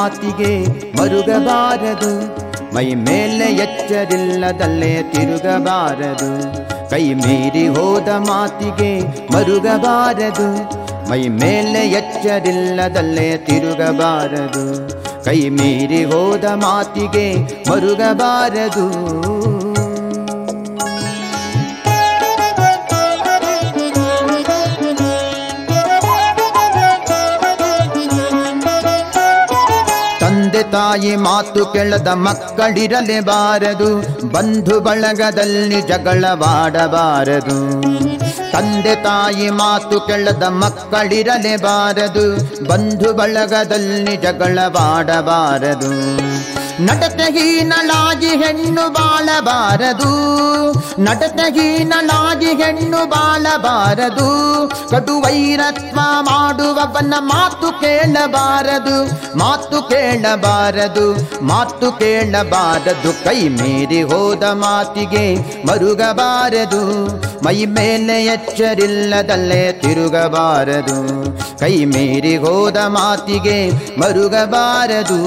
ಮಾತಿಗೆ ಮರುಗಬಾರದು ಮೈ ಮೇಲೆ ಎಚ್ಚರಿಲ್ಲದಲ್ಲೇ ತಿರುಗಬಾರದು ಕೈ ಮೀರಿ ಹೋದ ಮಾತಿಗೆ ಮರುಗಬಾರದು ಮೈ ಮೇಲೆ ಎಚ್ಚರಿಲ್ಲದಲ್ಲೇ ತಿರುಗಬಾರದು ಕೈ ಮೀರಿ ಹೋದ ಮಾತಿಗೆ ಮರುಗಬಾರದು ತಂದೆ ತಾಯಿ ಮಾತು ಕೆಳದ ಮಕ್ಕಳಿರಲೇಬಾರದು ಬಂಧು ಬಳಗದಲ್ಲಿ ಜಗಳವಾಡಬಾರದು ತಂದೆ ತಾಯಿ ಮಾತು ಕೆಳದ ಮಕ್ಕಳಿರಲೇಬಾರದು ಬಂಧು ಬಳಗದಲ್ಲಿ ಜಗಳವಾಡಬಾರದು ನಡತೆಹೀನಳಾಗಿ ಹೆಣ್ಣು ಬಾಳಬಾರದು ನಡತೆಹೀನಳಾಗಿ ಹೆಣ್ಣು ಬಾಳಬಾರದು ಕಡು ವೈರತ್ವ ಮಾಡುವವನ ಮಾತು ಕೇಳಬಾರದು ಮಾತು ಕೇಳಬಾರದು ಮಾತು ಕೇಳಬಾರದು ಕೈ ಮೀರಿ ಹೋದ ಮಾತಿಗೆ ಮರುಗಬಾರದು ಮೈ ಮೇಲೆ ಎಚ್ಚರಿಲ್ಲದಲ್ಲೇ ತಿರುಗಬಾರದು ಕೈ ಮೀರಿ ಹೋದ ಮಾತಿಗೆ ಮರುಗಬಾರದು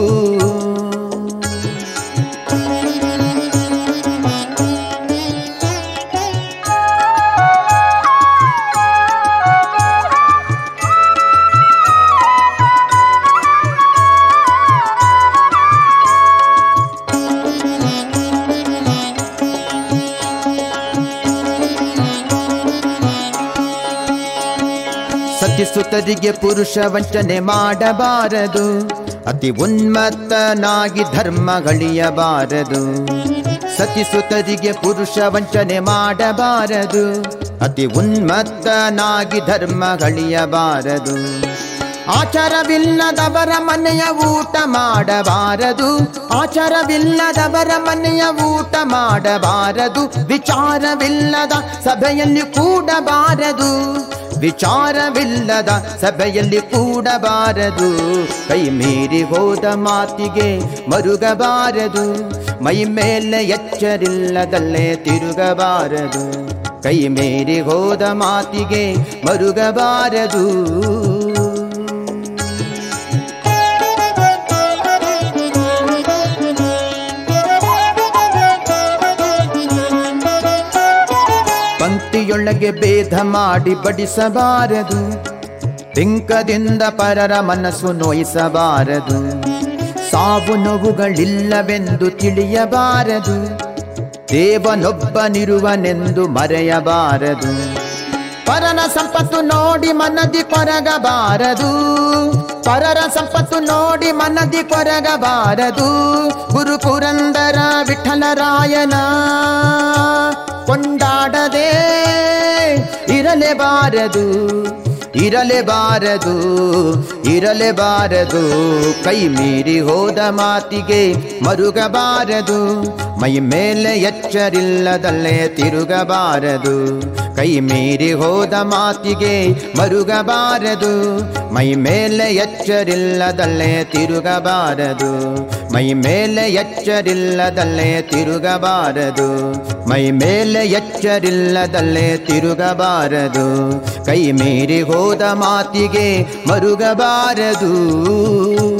ಸತಿಸುತರಿಗೆ ಪುರುಷ ವಂಚನೆ ಮಾಡಬಾರದು ಅತಿ ಉನ್ಮತ್ತನಾಗಿ ಧರ್ಮಗಳಿಯಬಾರದು ಸತಿಸುತರಿಗೆ ಪುರುಷ ವಂಚನೆ ಮಾಡಬಾರದು ಅತಿ ಉನ್ಮತ್ತನಾಗಿ ಧರ್ಮಗಳಿಯಬಾರದು ಆಚಾರವಿಲ್ಲದವರ ಮನೆಯ ಊಟ ಮಾಡಬಾರದು ಆಚಾರವಿಲ್ಲದವರ ಮನೆಯ ಊಟ ಮಾಡಬಾರದು ವಿಚಾರವಿಲ್ಲದ ಸಭೆಯಲ್ಲಿ ಕೂಡಬಾರದು ವಿಚಾರವಿಲ್ಲದ ಸಭೆಯಲ್ಲಿ ಕೂಡಬಾರದು ಕೈ ಮೀರಿ ಹೋದ ಮಾತಿಗೆ ಮರುಗಬಾರದು ಮೈ ಮೇಲೆ ಎಚ್ಚರಿಲ್ಲದಲ್ಲೇ ತಿರುಗಬಾರದು ಕೈ ಮೀರಿ ಹೋದ ಮಾತಿಗೆ ಮರುಗಬಾರದು ಪಂಕ್ತಿಯೊಳಗೆ ಭೇದ ಮಾಡಿ ಬಡಿಸಬಾರದು ಪಿಂಕದಿಂದ ಪರರ ಮನಸ್ಸು ನೋಯಿಸಬಾರದು ಸಾವು ನೋವುಗಳಿಲ್ಲವೆಂದು ತಿಳಿಯಬಾರದು ದೇವನೊಬ್ಬನಿರುವನೆಂದು ಮರೆಯಬಾರದು ಪರನ ಸಂಪತ್ತು ನೋಡಿ ಮನದಿ ಕೊರಗಬಾರದು ಪರರ ಸಂಪತ್ತು ನೋಡಿ ಮನದಿ ಕೊರಗಬಾರದು ಗುರು ಪುರಂದರ ವಿಠಲರಾಯನ ಕೊಂಡಾಡದೆ ಇರಲೇಬಾರದು ಇರಲೇಬಾರದು ಇರಲೇಬಾರದು ಕೈ ಮೀರಿ ಹೋದ ಮಾತಿಗೆ ಮರುಗಬಾರದು ಮೈ ಮೇಲೆ ಎಚ್ಚರಿಲ್ಲದಲ್ಲೇ ತಿರುಗಬಾರದು ಕೈ ಮೀರಿ ಹೋದ ಮಾತಿಗೆ ಮರುಗಬಾರದು ಮೈ ಮೇಲೆ ಎಚ್ಚರಿಲ್ಲದಲ್ಲೇ ತಿರುಗಬಾರದು ಮೈ ಮೇಲೆ ಎಚ್ಚರಿಲ್ಲದಲ್ಲೇ ತಿರುಗಬಾರದು ಮೈ ಮೇಲೆ ಎಚ್ಚರಿಲ್ಲದಲ್ಲೇ ತಿರುಗಬಾರದು ಕೈ ಮೀರಿ ಹೋದ ಮಾತಿಗೆ ಮರುಗಬಾರದು